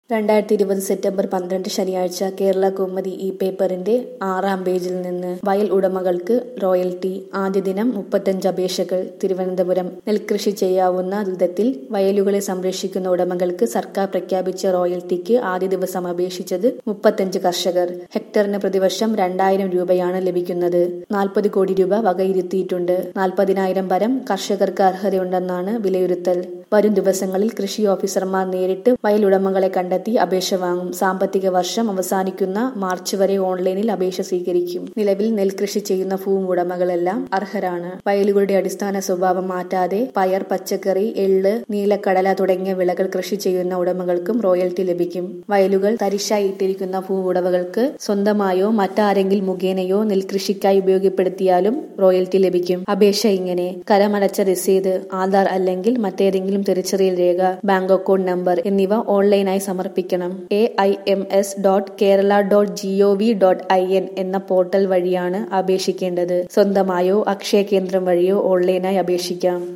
രണ്ടായിരത്തി ഇരുപത് സെപ്റ്റംബർ പന്ത്രണ്ട് ശനിയാഴ്ച കേരള കൗമുദി ഈ പേപ്പറിന്റെ ആറാം പേജിൽ നിന്ന് വയൽ ഉടമകൾക്ക് റോയൽറ്റി ആദ്യ ദിനം മുപ്പത്തഞ്ച് അപേക്ഷകൾ തിരുവനന്തപുരം നെൽകൃഷി ചെയ്യാവുന്ന വിധത്തിൽ വയലുകളെ സംരക്ഷിക്കുന്ന ഉടമകൾക്ക് സർക്കാർ പ്രഖ്യാപിച്ച റോയൽറ്റിക്ക് ആദ്യ ദിവസം അപേക്ഷിച്ചത് മുപ്പത്തഞ്ച് കർഷകർ ഹെക്ടറിന് പ്രതിവർഷം രണ്ടായിരം രൂപയാണ് ലഭിക്കുന്നത് നാൽപ്പത് കോടി രൂപ വകയിരുത്തിയിട്ടുണ്ട് നാൽപ്പതിനായിരം പരം കർഷകർക്ക് അർഹതയുണ്ടെന്നാണ് വിലയിരുത്തൽ വരും ദിവസങ്ങളിൽ കൃഷി ഓഫീസർമാർ നേരിട്ട് വയലുടമകളെ കണ്ടെത്തി അപേക്ഷ വാങ്ങും സാമ്പത്തിക വർഷം അവസാനിക്കുന്ന മാർച്ച് വരെ ഓൺലൈനിൽ അപേക്ഷ സ്വീകരിക്കും നിലവിൽ നെൽകൃഷി ചെയ്യുന്ന ഭൂമി ഉടമകളെല്ലാം അർഹരാണ് വയലുകളുടെ അടിസ്ഥാന സ്വഭാവം മാറ്റാതെ പയർ പച്ചക്കറി എള്ള് നീലക്കടല തുടങ്ങിയ വിളകൾ കൃഷി ചെയ്യുന്ന ഉടമകൾക്കും റോയൽറ്റി ലഭിക്കും വയലുകൾ തരിശായി ഇട്ടിരിക്കുന്ന ഭൂ ഉടമകൾക്ക് സ്വന്തമായോ മറ്റാരെങ്കിലും മുഖേനയോ നെൽകൃഷിക്കായി ഉപയോഗപ്പെടുത്തിയാലും റോയൽറ്റി ലഭിക്കും അപേക്ഷ ഇങ്ങനെ കരമടച്ച രസീത് ആധാർ അല്ലെങ്കിൽ മറ്റേതെങ്കിലും തിരിച്ചറിയൽ രേഖ ബാങ്ക് അക്കൗണ്ട് നമ്പർ എന്നിവ ഓൺലൈനായി സമർപ്പിക്കണം A I M S dot Kerala dot G O V dot I N എന്ന പോർട്ടൽ വഴിയാണ് അപേക്ഷിക്കേണ്ടത് സ്വന്തമായോ അക്ഷയ കേന്ദ്രം വഴിയോ ഓൺലൈനായി അപേക്ഷിക്കാം